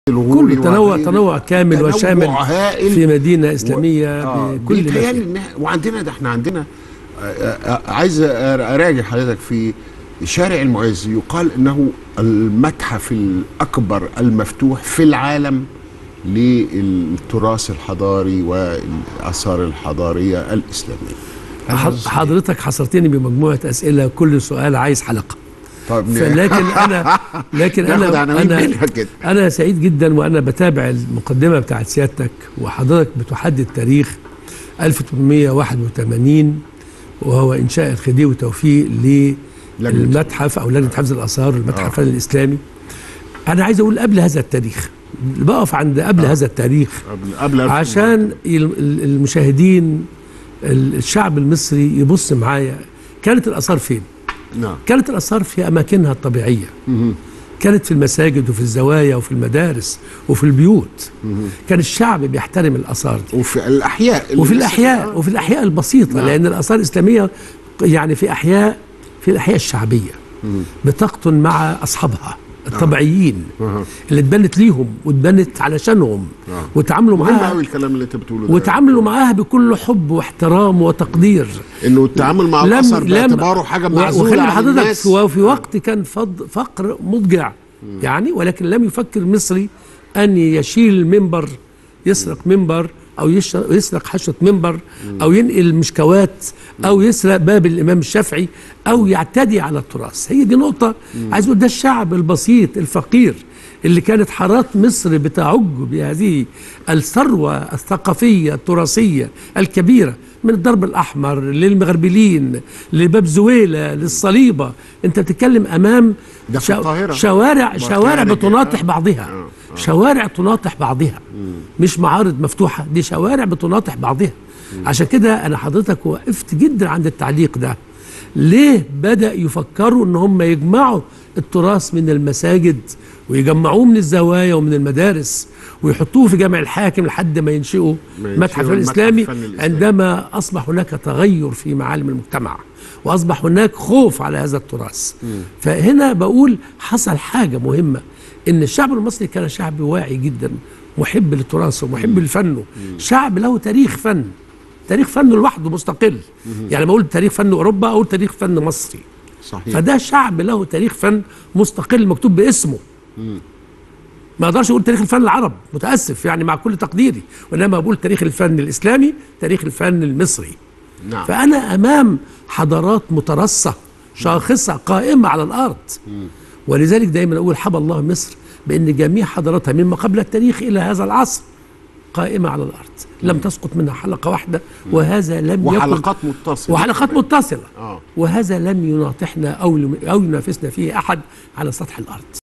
الغوري كله تنوع وغيره. تنوع كامل تنوع وشامل هائل في مدينه اسلاميه آه، بكل ما بيتهيألي فيها. إن- وعندنا ده احنا عندنا آه، آه، عايز اراجع حضرتك في شارع المعز يقال انه المتحف الاكبر المفتوح في العالم للتراث الحضاري والاثار الحضاريه الاسلاميه ح- حضرتك حصرتني بمجموعه اسئله كل سؤال عايز حلقه طيب فلكن انا لكن ناخد انا عناوين انا منها كده. انا سعيد جدا وانا بتابع المقدمه بتاعت سيادتك وحضرتك بتحدد تاريخ 1881 وهو انشاء الخديوي توفيق للمتحف او لجنه حفظ الاثار المتحف آه. الاسلامي انا عايز اقول قبل هذا التاريخ بقف عند قبل هذا التاريخ قبل قبل ألف عشان ال- ال- المشاهدين ال- الشعب المصري يبص معايا كانت الاثار فين نعم كانت الاثار في اماكنها الطبيعيه كانت في المساجد وفي الزوايا وفي المدارس وفي البيوت كان الشعب بيحترم الاثار دي وفي الاحياء اللي وفي لسه- الاحياء وفي الاحياء البسيطه نعم. لان الاثار الاسلاميه يعني في احياء في الاحياء الشعبيه بتقطن مع اصحابها الطبيعيين أها. اللي اتبنت ليهم واتبنت علشانهم آه. وتعاملوا مهم معاها قوي الكلام اللي انت بتقوله ده وتعاملوا معاها بكل حب واحترام وتقدير انه التعامل مع الاثر باعتباره حاجه معزوله وخلي عن حضرتك الناس في في وقت كان فض فقر مضجع يعني ولكن لم يفكر مصري ان يشيل المنبر يسرق منبر او يش- يسرق حشوه منبر او ينقل مشكوات او يسرق باب الامام الشافعي او يعتدي على التراث هي دي نقطه عايز اقول ده الشعب البسيط الفقير اللي كانت حارات مصر بتعج بهذه الثروه الثقافيه التراثيه الكبيره من الدرب الاحمر للمغربلين لباب زويله للصليبه انت بتتكلم امام ده في شو- القاهرة. شوارع القاهرة شوارع كده. بتناطح آه. بعضها آه. شوارع تناطح بعضها مش معارض مفتوحه دي شوارع بتناطح بعضها عشان كده انا حضرتك وقفت جدا عند التعليق ده ليه بدا يفكروا ان هم يجمعوا التراث من المساجد ويجمعوه من الزوايا ومن المدارس ويحطوه في جامع الحاكم لحد ما ينشئوا ما ينشئوا متحف المتحف الاسلامي الفني الإسلامي. عندما اصبح هناك تغير في معالم المجتمع واصبح هناك خوف على هذا التراث فهنا بقول حصل حاجه مهمه ان الشعب المصري كان شعب واعي جدا محب للتراث ومحب لفنه شعب له تاريخ فن تاريخ فن لوحده مستقل يعني بقول تاريخ فن اوروبا اقول تاريخ فن مصري صحيح فده شعب له تاريخ فن مستقل مكتوب باسمه ما اقدرش اقول تاريخ الفن العرب متاسف يعني مع كل تقديري وانما بقول تاريخ الفن الاسلامي تاريخ الفن المصري نعم فانا امام حضارات مترصه شاخصه قائمه على الارض ولذلك دايما اقول حب الله مصر بان جميع حضاراتها مما قبل التاريخ الى هذا العصر قائمه على الارض لم تسقط منها حلقه واحده وهذا لم يكن وحلقات متصله وحلقات متصله اه وهذا لم يناطحنا او او ينافسنا فيه احد على سطح الارض